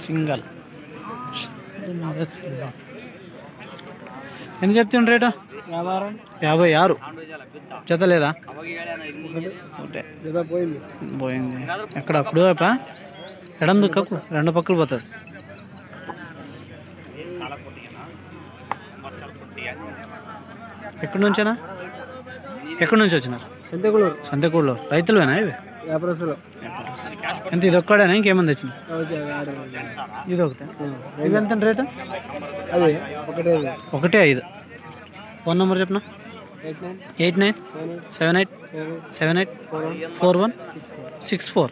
single ఎంత చెప్తుండ్రు rate వ్యాపారం యాభై ఆరు జత లేదా ఒకటే ఏదో పోయింది పోయింది ఎక్కడ అప్పుడు వైపా ఎడం దుక్కకు రెండు పక్కలు పోతుంది ఎక్కడి నుంచేనా ఎక్కడి నుంచి వచ్చినారు సంతకులూరు సంతకూడలో రైతులువేనా ఇవి వ్యాపారస్తులు ఎంత ఇది ఒక్కడేనా ఇంకేముంది వచ్చింది అది ఇది ఒకటే ఇవి ఎంత రేటు ఒకటే ఒకటే ఐదు ఫోన్ నెంబర్ చెప్పిన eight nine eight nine seven seven eight seven seven eight four one four one six four